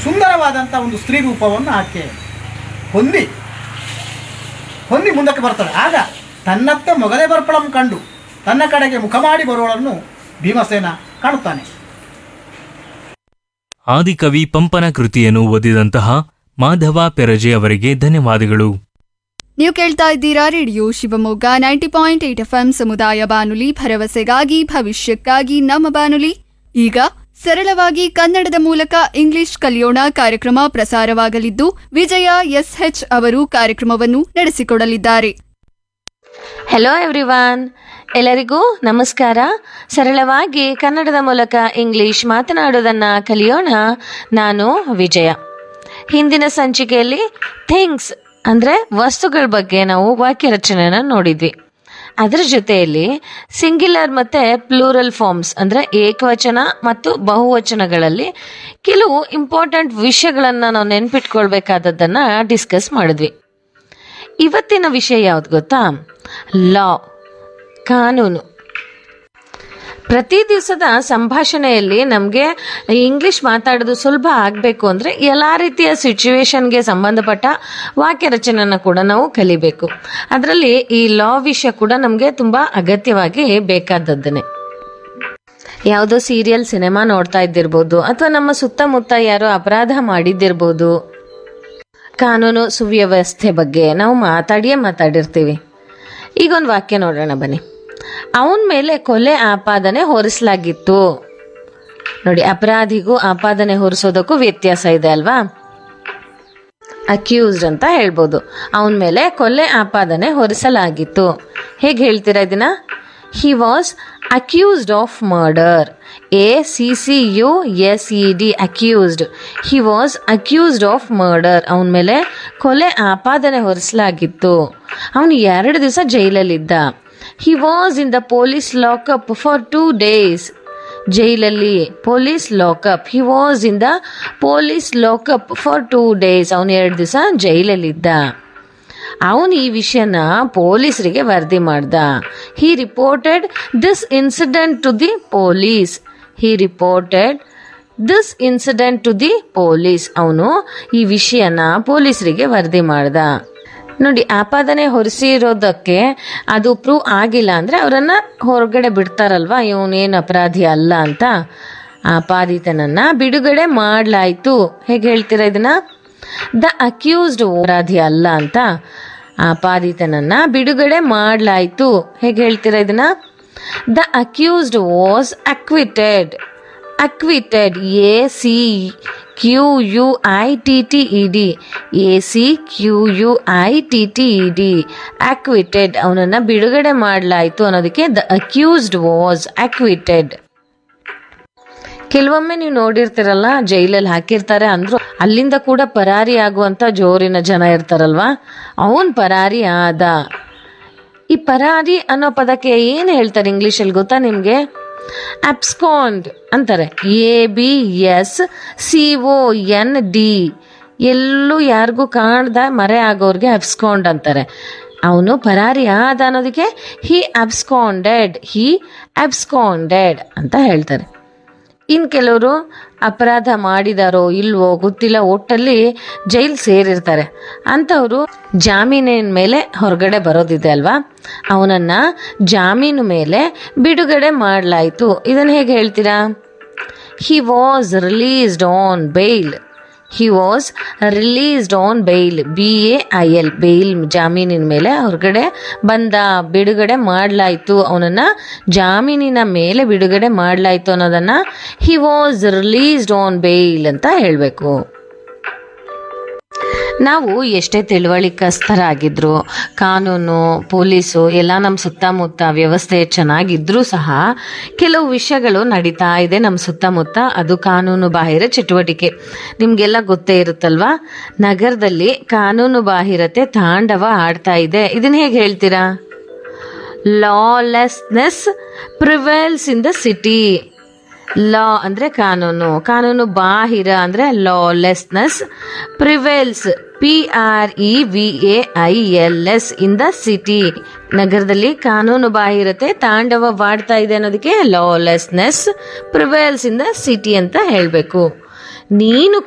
ಸುಂದರವಾದಂಥ ಒಂದು ಸ್ತ್ರೀ ರೂಪವನ್ನು ಆಕೆ ಹೊಂದಿ ಹೊಂದಿ ಮುಂದಕ್ಕೆ ಬರ್ತಾಳೆ ಆಗ ತನ್ನತ್ತ ಮೊಗಲೇ ಬರ್ಪಳಂ ಕಂಡು ತನ್ನ ಕಡೆಗೆ ಮುಖ ಮಾಡಿ ಬರುವಳನ್ನು ಭೀಮಸೇನ ಕಾಣುತ್ತಾನೆ ಆದಿಕವಿ ಪಂಪನ ಕೃತಿಯನ್ನು ಓದಿದಂತಹ ಮಾಧವ ಪೆರಜೆ ಅವರಿಗೆ ಧನ್ಯವಾದಗಳು ನೀವು ಕೇಳ್ತಾ ಇದ್ದೀರಾ radio Shivamogga ninety point eight F ಸಮುದಾಯ ಬಾನುಲಿ ಭರವಸೆಗಾಗಿ ಭವಿಷ್ಯಕ್ಕಾಗಿ ನಮ್ಮ ಬಾನುಲಿ ಈಗ ಸರಳವಾಗಿ ಕನ್ನಡದ ಮೂಲಕ ಇಂಗ್ಲಿಷ್ ಕಲಿಯೋಣ ಕಾರ್ಯಕ್ರಮ ಪ್ರಸಾರವಾಗಲಿದ್ದು ವಿಜಯ ಎಸ್ಎಚ್ ಅವರು ಕಾರ್ಯಕ್ರಮವನ್ನು ನಡೆಸಿಕೊಡಲಿದ್ದಾರೆ ಹೆಲೋ ಎವ್ರಿವಾನ್ ಎಲ್ಲರಿಗೂ ನಮಸ್ಕಾರ ಸರಳವಾಗಿ ಕನ್ನಡದ ಮೂಲಕ ಇಂಗ್ಲಿಷ್ ಮಾತನಾಡೋದನ್ನ ಕಲಿಯೋಣ ನಾನು ವಿಜಯ ಹಿಂದಿನ ಸಂಚಿಕೆಯಲ್ಲಿ ಥಿಂಗ್ಸ್ ಅಂದ್ರೆ ವಸ್ತುಗಳ ಬಗ್ಗೆ ನಾವು ವಾಕ್ಯ ರಚನೆನ ನೋಡಿದ್ವಿ ಅದರ ಜೊತೆಯಲ್ಲಿ ಸಿಂಗ್ಯುಲರ್ ಮತ್ತೆ ಪ್ಲೂರಲ್ ಫಾರ್ಮ್ಸ್ ಅಂದ್ರೆ ಏಕವಚನ ಮತ್ತು ಬಹುವಚನಗಳಲ್ಲಿ ಕೆಲವು ಇಂಪಾರ್ಟೆಂಟ್ ವಿಷಯಗಳನ್ನ ನಾವು ನೆನ್ಪಿಟ್ಕೊಳ್ಬೇಕಾದದ್ದನ್ನ ಡಿಸ್ಕಸ್ ಮಾಡಿದ್ವಿ ಇವತ್ತಿನ ವಿಷಯ ಯಾವ್ದು ಗೊತ್ತಾ ಲಾ ಕಾನೂನು ಪ್ರತಿ ದಿವಸದ ಸಂಭಾಷಣೆಯಲ್ಲಿ ನಮಗೆ ಇಂಗ್ಲಿಷ್ ಮಾತಾಡೋದು ಸುಲಭ ಆಗಬೇಕು ಅಂದರೆ ಎಲ್ಲ ರೀತಿಯ ಸಿಚುವೇಶನ್ಗೆ ಸಂಬಂಧಪಟ್ಟ ವಾಕ್ಯ ರಚನೆಯನ್ನು ಕೂಡ ನಾವು ಕಲಿಬೇಕು ಅದರಲ್ಲಿ ಈ ಲಾ ವಿಷಯ ಕೂಡ ನಮಗೆ ತುಂಬ ಅಗತ್ಯವಾಗಿ ಬೇಕಾದದ್ದನ್ನೇ ಯಾವುದೋ ಸೀರಿಯಲ್ ಸಿನಿಮಾ ನೋಡ್ತಾ ಇದ್ದಿರ್ಬೋದು ಅಥವಾ ನಮ್ಮ ಸುತ್ತಮುತ್ತ ಯಾರೋ ಅಪರಾಧ ಮಾಡಿದ್ದಿರ್ಬೋದು ಕಾನೂನು ಸುವ್ಯವಸ್ಥೆ ಬಗ್ಗೆ ನಾವು ಮಾತಾಡಿಯೇ ಮಾತಾಡಿರ್ತೀವಿ ಈಗ ಒಂದು ವಾಕ್ಯ ನೋಡೋಣ ಬನ್ನಿ ಅವನ ಮೇಲೆ ಕೊಲೆ ಆಪಾದನೆ ಹೊರಿಸಲಾಗಿತ್ತು ನೋಡಿ ಅಪರಾಧಿಗೂ ಆಪಾದನೆ ಹೊರಿಸೋದಕ್ಕೂ ವ್ಯತ್ಯಾಸ ಇದೆ ಅಲ್ವಾ ಅಕ್ಯೂಸ್ಡ್ ಅಂತ ಹೇಳ್ಬೋದು ಅವನ ಮೇಲೆ ಕೊಲೆ ಆಪಾದನೆ ಹೊರಿಸಲಾಗಿತ್ತು ಹೇಗೆ ಹೇಳ್ತೀರಾ ಇದನ್ನ he was accused of murder A C C U S E D accused he was accused of murder ಅವನ ಮೇಲೆ ಕೊಲೆ ಆಪಾದನೆ ಹೊರಿಸಲಾಗಿತ್ತು ಅವನು ಎರಡು ದಿವಸ ಜೈಲಲ್ಲಿದ್ದ he was in the police lockup for two days ಜೈಲಲ್ಲಿ police lockup he was in the police lockup for two days ಅವನು ಎರಡು ದಿವಸ ಜೈಲಲ್ಲಿದ್ದ ಅವನು ಈ ವಿಷಯನ ಪೊಲೀಸರಿಗೆ ವರದಿ ಮಾಡ್ದ he reported this incident to the police he reported this incident to the police ಅವನು ಈ ವಿಷಯನ ಪೊಲೀಸರಿಗೆ ವರದಿ ಮಾಡ್ದ ನೋಡಿ ಆಪಾದನೆ ಹೊರಿಸಿರೋದಕ್ಕೆ ಅದು ಪ್ರೂವ್ ಆಗಿಲ್ಲ ಅಂದ್ರೆ ಅವರನ್ನ ಹೊರಗಡೆ ಬಿಡ್ತಾರಲ್ವಾ ಇವನೇನು ಅಪರಾಧಿ ಅಲ್ಲ ಅಂತ ಆಪಾದಿತನನ್ನ ಬಿಡುಗಡೆ ಮಾಡಲಾಯ್ತು ಹೇಗೆ ಹೇಳ್ತೀರಾ ಇದನ್ನ ದ ಅಕ್ಯೂಸ್ಡ್ ಅಪರಾಧಿ ಅಲ್ಲ ಅಂತ ಆಪಾದಿತನನ್ನ ಬಿಡುಗಡೆ ಮಾಡಲಾಯ್ತು ಹೇಗೆ ಹೇಳ್ತೀರಾ ಇದನ್ನ the accused was acquitted acquitted A C Q U I T T E D A C Q U I T T E D acquitted ಅವನನ್ನು ಬಿಡುಗಡೆ ಮಾಡಲಾಯಿತು ಅನ್ನೋದಕ್ಕೆ ದ ಅಕ್ಯೂಸ್ಡ್ ವಾಸ್ ಅಕ್ವಿಟೆಡ್ ಕೆಲವೊಮ್ಮೆ ನೀವು ನೋಡಿರ್ತೀರಲ್ಲ ಜೈಲಲ್ಲಿ ಹಾಕಿರ್ತಾರೆ ಅಂದ್ರು ಅಲ್ಲಿಂದ ಕೂಡ ಪರಾರಿ ಆಗುವಂತ ಜೋರಿನ ಜನ ಇರ್ತಾರಲ್ವಾ ಅವನ್ ಪರಾರಿ ಆದ ಈ ಪರಾರಿ ಅನ್ನೋ ಪದಕ್ಕೆ ಏನು ಹೇಳ್ತಾರೆ ಇಂಗ್ಲಿಷಲ್ಲಿ ಗೊತ್ತಾ ನಿಮಗೆ ಅಬ್ಸ್ಕಾಂಡ್ ಅಂತಾರೆ A B S C O N D ಎಲ್ಲೂ ಯಾರಿಗೂ ಕಾಣ್ದ ಮರೆ ಆಗೋರ್ಗೆ ಅಬ್ಸ್ಕಾಂಡ್ ಅಂತಾರೆ ಅವನು ಪರಾರಿ ಆದ ಅನ್ನೋದಕ್ಕೆ ಹಿ ಅಬ್ಸ್ಕಾಂಡೆಡ್ ಹಿ ಅಬ್ಸ್ಕಾಂಡೆಡ್ ಅಂತ ಹೇಳ್ತಾರೆ ಇನ್ನು ಕೆಲವರು ಅಪರಾಧ ಮಾಡಿದಾರೋ ಇಲ್ವೋ ಗೊತ್ತಿಲ್ಲ ಒಟ್ಟಲ್ಲಿ ಜೈಲ್ ಸೇರಿರ್ತಾರೆ ಅಂಥವ್ರು ಜಾಮೀನಿನ ಮೇಲೆ ಹೊರಗಡೆ ಬರೋದಿದೆ ಅಲ್ವಾ ಅವನನ್ನ ಜಾಮೀನು ಮೇಲೆ ಬಿಡುಗಡೆ ಮಾಡಲಾಯಿತು ಇದನ್ನು ಹೇಗೆ ಹೇಳ್ತೀರಾ he was released on bail he was released on bail B A I L bail ಜಾಮೀನಿನ ಮೇಲೆ ಹೊರಗಡೆ ಬಂದ ಬಿಡುಗಡೆ ಮಾಡಲಾಯಿತು ಅವನನ್ನ ಜಾಮೀನಿನ ಮೇಲೆ ಬಿಡುಗಡೆ ಮಾಡಲಾಯಿತು ಅನ್ನೋದನ್ನ he was released on bail ಅಂತ ಹೇಳಬೇಕು ನಾವು ಎಷ್ಟೇ ತಿಳುವಳಿಕಸ್ಥರಾಗಿದ್ರು ಕಾನೂನು ಪೊಲೀಸು ಎಲ್ಲ ನಮ್ಮ ಸುತ್ತಮುತ್ತ ವ್ಯವಸ್ಥೆ ಚೆನ್ನಾಗಿದ್ರೂ ಸಹ ಕೆಲವು ವಿಷಯಗಳು ನಡೀತಾ ಇದೆ ನಮ್ಮ ಸುತ್ತಮುತ್ತ ಅದು ಕಾನೂನು ಬಾಹಿರ ಚಟುವಟಿಕೆ ನಿಮಗೆಲ್ಲ ಗೊತ್ತೇ ಇರುತ್ತಲ್ವಾ ನಗರದಲ್ಲಿ ಕಾನೂನು ಬಾಹಿರತೆ ತಾಂಡವ ಆಡ್ತಾ ಇದೆ ಇದನ್ನ ಹೇಗೆ ಹೇಳ್ತೀರಾ ಲಾಲೆಸ್ನೆಸ್ ಪ್ರಿವೆಲ್ಸ್ ಇನ್ ದ ಸಿಟಿ ಲಾ ಅಂದ್ರೆ ಕಾನೂನು ಕಾನೂನು ಬಾಹಿರ ಅಂದ್ರೆ lawlessness prevails P R E V A I L S in the city ನಗರದಲ್ಲಿ ಕಾನೂನು ಬಾಹಿರತೆ ತಾಂಡವವಾಡ್ತಾ ಇದೆ ಅನ್ನೋದಕ್ಕೆ ಲಾಲೆಸ್ನೆಸ್ ಪ್ರಿವೆಲ್ಸ್ ಇನ್ ದ ಸಿಟಿ ಅಂತ ಹೇಳಬೇಕು ನೀನು